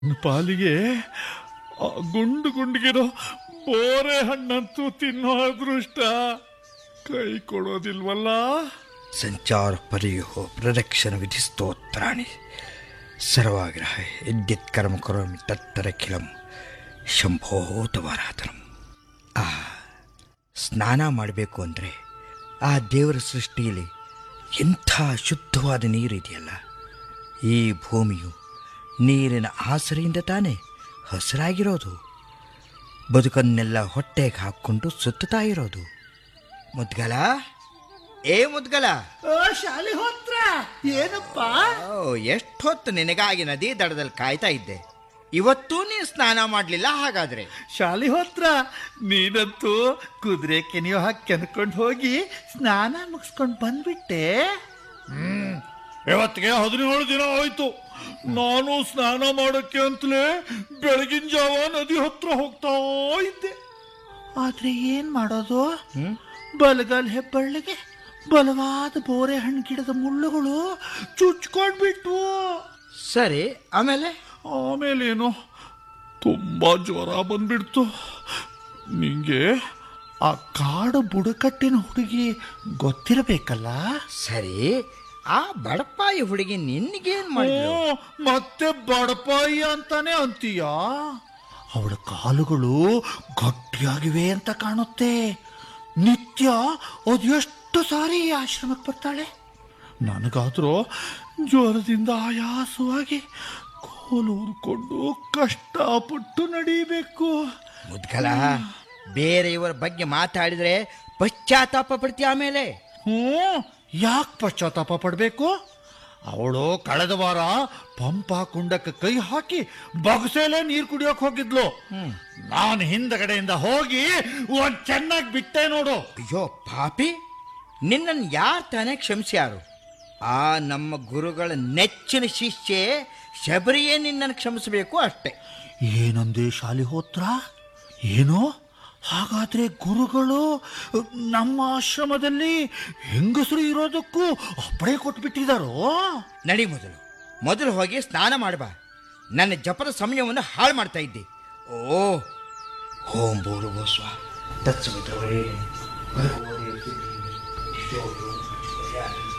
ನನ್ನ ಪಾಲಿಗೆ ಆ ಗುಂಡು ಗುಂಡಿಗಿರೋ ಬೋರೆ ಹಣ್ಣಂತೂ ತಿನ್ನೋ ಅದೃಷ್ಟ ಕೈ ಕೊಡೋದಿಲ್ವಲ್ಲ ಸಂಚಾರ ಪರಿಯೋ ಪ್ರದಕ್ಷಿಣ ವಿಧಿ ಸ್ತೋತ್ರಾಣಿ ಸರ್ವಾಗ್ರಹ ಯದ್ಯತ್ ಕರ್ಮ ಕರೋಮಿ ತತ್ತರಖಿಲಂ ಶಂಭೋತವರಾತನಂ ಆ ಸ್ನಾನ ಮಾಡಬೇಕು ಅಂದರೆ ಆ ದೇವರ ಸೃಷ್ಟಿಯಲ್ಲಿ ಎಂಥ ಶುದ್ಧವಾದ ನೀರಿದೆಯಲ್ಲ ಈ ಭೂಮಿಯು ನೀರಿನ ಆಸರೆಯಿಂದ ತಾನೇ ಹಸಿರಾಗಿರೋದು ಬದುಕನ್ನೆಲ್ಲ ಹೊಟ್ಟೆಗೆ ಹಾಕ್ಕೊಂಡು ಸುತ್ತುತ್ತಾ ಇರೋದು ಮುದ್ಗಲ ಏ ಮುದ್ಗಲ ಶಾಲೆ ಹೋತ್ರ ಏನಪ್ಪ ಓ ಎಷ್ಟೊತ್ತು ನಿನಗಾಗಿ ನದಿ ದಡದಲ್ಲಿ ಕಾಯ್ತಾ ಇದ್ದೆ ಇವತ್ತೂ ನೀನು ಸ್ನಾನ ಮಾಡಲಿಲ್ಲ ಹಾಗಾದ್ರೆ ಶಾಲೆ ಹೋತ್ರ ನೀನಂತೂ ಕುದುರೆ ಕೆನೆಯೋ ಹಾಕಿ ಕೆನ್ಕೊಂಡು ಹೋಗಿ ಸ್ನಾನ ಮುಗಿಸ್ಕೊಂಡು ಬಂದ್ಬಿಟ್ಟೆ ಹ್ಮ್ ಇವತ್ತಿಗೆ ಹದಿನೇಳು ದಿನ ಆಯ್ತು ನಾನು ಸ್ನಾನ ಮಾಡೋಕ್ಕೆ ಅಂತಲೇ ಬೆಳಗಿನ ಜಾವ ನದಿ ಹತ್ರ ಹೋಗ್ತಾ ಇದ್ದೆ ಆದ್ರೆ ಏನ್ ಮಾಡೋದು ಬಲಗಾಲ್ ಹೆಬ್ಬಳ್ಳಿಗೆ ಬಲವಾದ ಬೋರೆ ಹಣ್ಣು ಗಿಡದ ಮುಳ್ಳುಗಳು ಚುಚ್ಕೊಂಡ್ಬಿಟ್ವು ಸರಿ ಆಮೇಲೆ ಆಮೇಲೇನು ತುಂಬಾ ಜ್ವರ ಬಂದ್ಬಿಡ್ತು ನಿಂಗೆ ಆ ಕಾಡು ಬುಡಕಟ್ಟಿನ ಹುಡುಗಿ ಗೊತ್ತಿರಬೇಕಲ್ಲ ಸರಿ ಆ ಬಡಪಾಯಿ ಹುಡುಗಿ ನಿನ್ಗೇನ್ ಮಾಡಿದ್ಲು ಓ, ಮತ್ತೆ ಬಡಪಾಯಿ ಅಂತಾನೆ ಅಂತೀಯ ಅವಳ ಕಾಲುಗಳು ಗಟ್ಟಿಯಾಗಿವೆ ಅಂತ ಕಾಣುತ್ತೆ ನಿತ್ಯ ಅದು ಎಷ್ಟು ಸಾರಿ ಈ ಆಶ್ರಮಕ್ಕೆ ಬರ್ತಾಳೆ ನನಗಾದ್ರೂ ಜ್ವರದಿಂದ ಆಯಾಸವಾಗಿ ಕೋಲು ಊದ್ಕೊಂಡು ಕಷ್ಟಪಟ್ಟು ನಡೀಬೇಕು ಮುದ್ಗಲ ಬೇರೆಯವರ ಬಗ್ಗೆ ಮಾತಾಡಿದ್ರೆ ಪಶ್ಚಾತ್ತಾಪ ಪಡ್ತೀಯ ಆಮೇಲೆ ಹ್ಞೂ ಯಾಕೆ ಪಶ್ಚಾತ್ತಾಪ ಪಡಬೇಕು ಅವಳು ಕಳೆದ ವಾರ ಪಂಪ ಕುಂಡಕ್ಕೆ ಕೈ ಹಾಕಿ ಬಗಸೆಲೆ ನೀರು ಕುಡಿಯೋಕೆ ಹೋಗಿದ್ಲು ನಾನು ಹಿಂದಗಡೆಯಿಂದ ಹೋಗಿ ಒಂದ್ ಚೆನ್ನಾಗಿ ಬಿಟ್ಟೆ ನೋಡು ಅಯ್ಯೋ ಪಾಪಿ ನಿನ್ನನ್ನು ಯಾರು ತಾನೇ ಕ್ಷಮಿಸ್ಯಾರು ಆ ನಮ್ಮ ಗುರುಗಳ ನೆಚ್ಚಿನ ಶಿಷ್ಯೆ ಶಬರಿಯೇ ನಿನ್ನನ್ನು ಕ್ಷಮಿಸಬೇಕು ಅಷ್ಟೇ ಏನಂದೆ ಶಾಲಿ ಹೋತ್ರ ಏನು ಹಾಗಾದ್ರೆ ಗುರುಗಳು ನಮ್ಮ ಆಶ್ರಮದಲ್ಲಿ ಹೆಂಗಸರು ಇರೋದಕ್ಕೂ ಅಪ್ಪಣೆ ಕೊಟ್ಬಿಟ್ಟಿದಾರೋ ನಡಿ ಮೊದಲು ಮೊದಲು ಹೋಗಿ ಸ್ನಾನ ಮಾಡಬಾ ನನ್ನ ಜಪದ ಸಮಯವನ್ನು ಹಾಳು ಮಾಡ್ತಾ ಇದ್ದೆ ಓ ಓಂ ಭೂರ್ಭುವ ಸ್ವ ತತ್ಸವಿತುರ್ವರೆಣ್ಯಂ ಭರ್ಗೋ ದೇವಸ್ಯ ಧೀಮಹಿ ಧಿಯೋ ಯೋ ನಃ ಪ್ರಚೋದಯಾತ್.